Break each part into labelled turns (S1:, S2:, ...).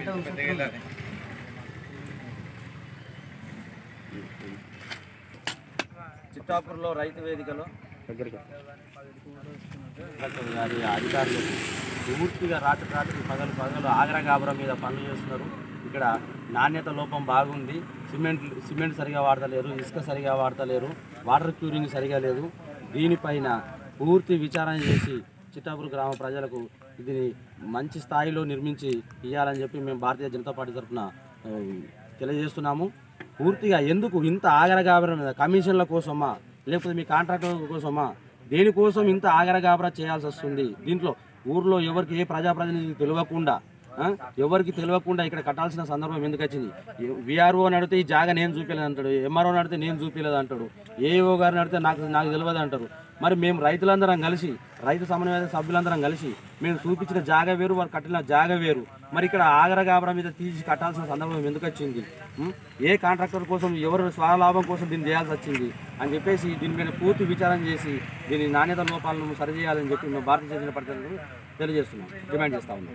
S1: చిట్టాపూర్లో రైతు వేదికలో గారి అధికారులు పూర్తిగా రాత్రి రాత్రి పగలు పగలు ఆగ్రా గాబరా మీద పనులు చేస్తున్నారు ఇక్కడ నాణ్యత లోపం బాగుంది సిమెంట్ సిమెంట్ సరిగా వాడతలేరు ఇసుక సరిగా వాడతలేరు వాటర్ క్యూరింగ్ సరిగా లేదు దీనిపైన పూర్తి విచారణ చేసి చిట్టాపూర్ గ్రామ ప్రజలకు ఇది మంచి స్థాయిలో నిర్మించి ఇవ్వాలని చెప్పి మేము భారతీయ జనతా పార్టీ తరఫున ఆ, తెలియజేస్తున్నాము పూర్తిగా ఎందుకు ఇంత ఆగరగాబర మీద కమిషన్ల కోసమా లేకపోతే మీ కాంట్రాక్టర్ కోసమా దేనికోసం ఇంత ఆగరగాబరా చేయాల్సి వస్తుంది దీంట్లో ఊర్లో ఎవరికి ఏ ప్రజాప్రతినిధి తెలియకుండా ఆ, ఎవరికి తెలియకుండా ఇక్కడ కట్టాల్సిన సందర్భం ఎందుకు వచ్చింది విఆర్ఓ అని అడిగితే ఈ జాగా నేను చూపించలేదు అంటాడు ఎంఆర్ఓ అడిగితే నేను చూపించలేదు అంటాడు ఏఓ గారిని అడిగితే నాకు నాకు తెలియదు అంటారు మరి మేము రైతులందరం కలిసి రైతు సమన్వయ సభ్యులందరం కలిసి మేము చూపించిన జాగా వేరు వారు కట్టిన జాగా వేరు మరి ఇక్కడ ఆగరగాబర మీద తీసి కట్టాల్సిన సందర్భం ఎందుకు వచ్చింది ఉం? ఏ కాంట్రాక్టర్ కోసం ఎవరు స్వలాభం కోసం దీన్ని చేయాల్సి వచ్చింది అని చెప్పేసి దీని మీద పూర్తి విచారణ చేసి దీని నాణ్యత లోపాలను సరిచేయాలని చెప్పి మేము భారతీయ జనతా పార్టీ తరఫున తెలియజేస్తున్నాం డిమాండ్ చేస్తా ఉన్నాం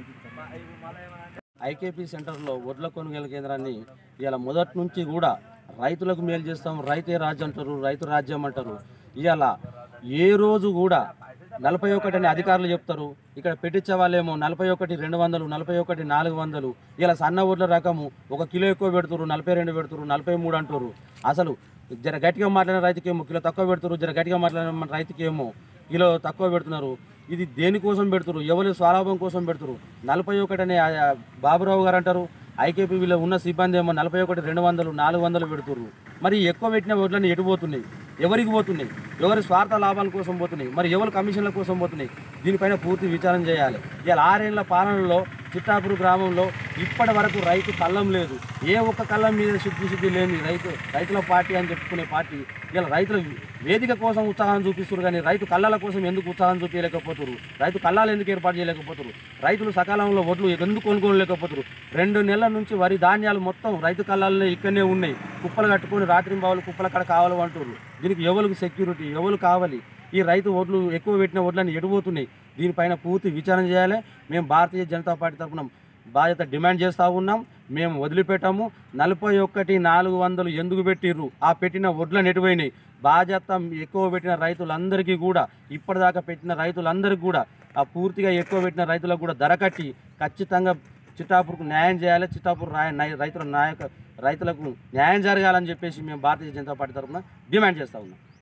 S1: ఐకేపీ సెంటర్లో వడ్ల కొనుగోలు కేంద్రాన్ని ఇవాళ మొదటి నుంచి కూడా రైతులకు మేలు చేస్తాం రైతే రాజ్యం అంటారు రైతు రాజ్యం అంటారు ఇవాళ ఏ రోజు కూడా నలభై ఒకటి అని అధికారులు చెప్తారు ఇక్కడ పెట్టించే వాళ్ళేమో నలభై ఒకటి రెండు వందలు నలభై ఒకటి నాలుగు వందలు ఇలా సన్న వడ్ల రకము ఒక కిలో ఎక్కువ పెడుతురు నలభై రెండు పెడుతురు నలభై మూడు అంటారు అసలు జర గట్టిగా మాట్లాడిన రైతుకేమో కిలో తక్కువ పెడుతురు జర గట్టిగా మాట్లాడిన రైతుకేమో కిలో తక్కువ పెడుతున్నారు ఇది దేనికోసం పెడుతురు ఎవరి స్వలాభం కోసం పెడుతురు నలభై ఒకటి అనే ఆ- ఆ బాబురావు గారు అంటారు ఐకేపీలో ఉన్న సిబ్బంది ఏమో నలభై ఒకటి రెండు వందలు నాలుగు వందలు పెడుతుర్రు మరి ఎక్కువ పెట్టిన ఓట్లని ఎటు పోతున్నాయి ఎవరికి పోతున్నాయి ఎవరి స్వార్థ లాభాల కోసం పోతున్నాయి మరి ఎవరి కమిషన్ల కోసం పోతున్నాయి దీనిపైన పూర్తి విచారణ చేయాలి ఇలా ఆరేళ్ల పాలనలో చిట్టాపూర్ గ్రామంలో ఇప్పటి వరకు రైతు కళ్ళం లేదు ఏ ఒక్క కళ్ళం మీద శుద్ధి శుద్ధి లేని రైతు రైతుల పార్టీ అని చెప్పుకునే పార్టీ ఇలా రైతుల వేదిక కోసం ఉత్సాహం చూపిస్తారు కానీ రైతు కళ్ళల కోసం ఎందుకు ఉత్సాహం చూపించలేకపోతున్నారు రైతు కళ్ళాలు ఎందుకు ఏర్పాటు చేయలేకపోతున్నారు రైతులు సకాలంలో వడ్లు ఎందుకు కొనుక్కోలేకపోతున్నారు రెండు నెలల నుంచి వరి ధాన్యాలు మొత్తం రైతు కళ్ళాలనే ఇక్కడనే ఉన్నాయి కుప్పలు కట్టుకొని రాత్రి బావులు కుప్పల కాడ కావాలి అంటారు దీనికి ఎవరికి సెక్యూరిటీ ఎవరు కావాలి ఈ రైతు ఓట్లు ఎక్కువ పెట్టిన ఓట్లని ఎడిపోతున్నాయి దీనిపైన పూర్తి విచారణ చేయాలి మేము భారతీయ జనతా పార్టీ తరఫున బాధ్యత డిమాండ్ చేస్తూ ఉన్నాం మేము వదిలిపెట్టాము నలభై ఒక్కటి నాలుగు వందలు ఎందుకు పెట్టిర్రు ఆ పెట్టిన వడ్లను ఎటువైనాయి బాధ్యత ఎక్కువ పెట్టిన రైతులందరికీ కూడా ఇప్పటిదాకా పెట్టిన రైతులందరికీ కూడా ఆ పూర్తిగా ఎక్కువ పెట్టిన రైతులకు కూడా ధర కట్టి ఖచ్చితంగా చిట్టాపూర్కు న్యాయం చేయాలి చిట్టాపూర్ రాయ నాయ- రైతుల నాయక రైతులకు న్యాయం జరగాలని చెప్పేసి మేము భారతీయ జనతా పార్టీ తరఫున డిమాండ్ చేస్తూ ఉన్నాం